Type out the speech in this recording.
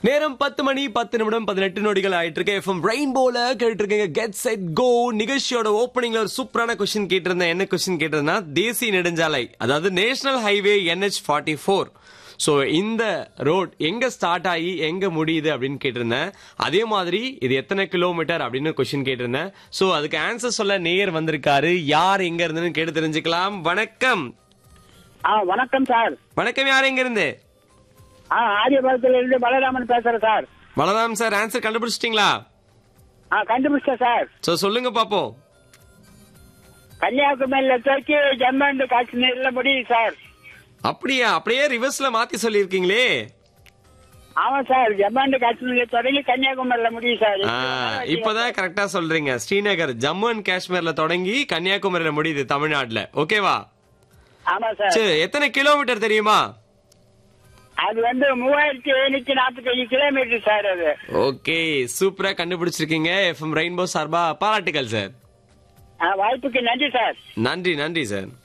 நேரம் பத்து மணி பத்து நிமிடம் பதினெட்டு நொடிகள் ஆயிட்டு இருக்கு எஃப்எம் ரெயின்போல கேட்டு இருக்கீங்க கெட் செட் கோ நிகழ்ச்சியோட ஓப்பனிங்ல ஒரு சூப்பரான கொஸ்டின் கேட்டிருந்தேன் என்ன கொஸ்டின் கேட்டிருந்தா தேசிய நெடுஞ்சாலை அதாவது national highway NH forty four so இந்த ரோட் எங்க ஸ்டார்ட் ஆகி எங்க முடியுது அப்படின்னு கேட்டிருந்தேன் அதே மாதிரி இது எத்தனை கிலோமீட்டர் அப்படின்னு கொஸ்டின் கேட்டிருந்தேன் ஸோ அதுக்கு ஆன்சர் சொல்ல நேயர் வந்திருக்காரு யார் எங்க இருந்துன்னு கேட்டு தெரிஞ்சுக்கலாம் வணக்கம் ஆ வணக்கம் சார் வணக்கம் யார் எங்க இருந்து ஆ ஆரியபாளத்துல இருந்து பலராமன் பேசுறேன் சார் பலராம் சார் ஆன்சர் கண்டுபிடிச்சிட்டீங்களா ஆ கண்டுபிடிச்சேன் சார் ஸோ சொல்லுங்க பாப்போம் கன்னியாகுமரியில துவக்கி ஜம்மு அண்ட் காஷ்மீர்ல முடியுது சார் அப்படியா அப்படியே ரிவர்ஸ்ல மாத்தி சொல்லியிருக்கீங்களே ஆமா சார் ஜம்மு அண்ட் காஷ்மீர்ல தொடங்கி கன்னியாகுமரியில முடியுது சார் ஆ, இப்பதான் கரெக்டா சொல்றீங்க ஸ்ரீநகர் ஜம்மு அண்ட் காஷ்மீர்ல தொடங்கி கன்னியாகுமரியில முடியுது தமிழ்நாட்டுல ஓகேவா ஆமா சார் சரி எத்தனை கிலோமீட்டர் தெரியுமா அது வந்து மூவாயிரத்தி எழுநூத்தி நாற்பத்தி அஞ்சு கிலோமீட்டர் சார் அது ஓகே சூப்பரா கண்டுபிடிச்சிருக்கீங்க எஃப்எம் ரெயின்போ சார்பா பாராட்டுகள் சார் ஆ, வாய்ப்புக்கு நன்றி சார் நன்றி நன்றி சார்